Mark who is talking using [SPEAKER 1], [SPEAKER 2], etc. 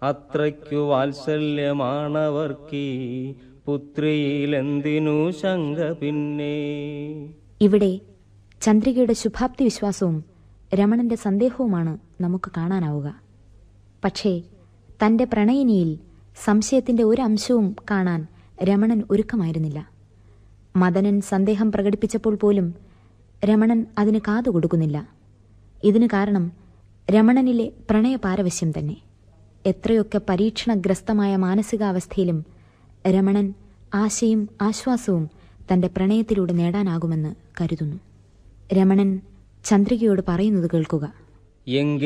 [SPEAKER 1] അത്രയ്ക്കു വാത്സല്യമാണവർക്കീ പുത്രിയിലെന്തിനു ശങ്ക പിന്നെ
[SPEAKER 2] ഇവിടെ ചന്ദ്രികയുടെ ശുഭാപ്തി വിശ്വാസവും രമണന്റെ സന്ദേഹവുമാണ് നമുക്ക് കാണാനാവുക പക്ഷേ തന്റെ പ്രണയിനിയിൽ സംശയത്തിന്റെ ഒരു അംശവും കാണാൻ രമണൻ ഒരുക്കമായിരുന്നില്ല മദനൻ സന്ദേഹം പ്രകടിപ്പിച്ചപ്പോൾ പോലും രമണൻ അതിന് കാതുകൊടുക്കുന്നില്ല ഇതിന് കാരണം രമണനിലെ പ്രണയപാരവശ്യം തന്നെ എത്രയൊക്കെ പരീക്ഷണഗ്രസ്തമായ മാനസികാവസ്ഥയിലും രമണൻ ആശയും ആശ്വാസവും തന്റെ പ്രണയത്തിലൂടെ നേടാനാകുമെന്ന് കരുതുന്നു രമണൻ ചന്ദ്രികയോട് പറയുന്നത് കേൾക്കുക
[SPEAKER 1] എങ്കിൽ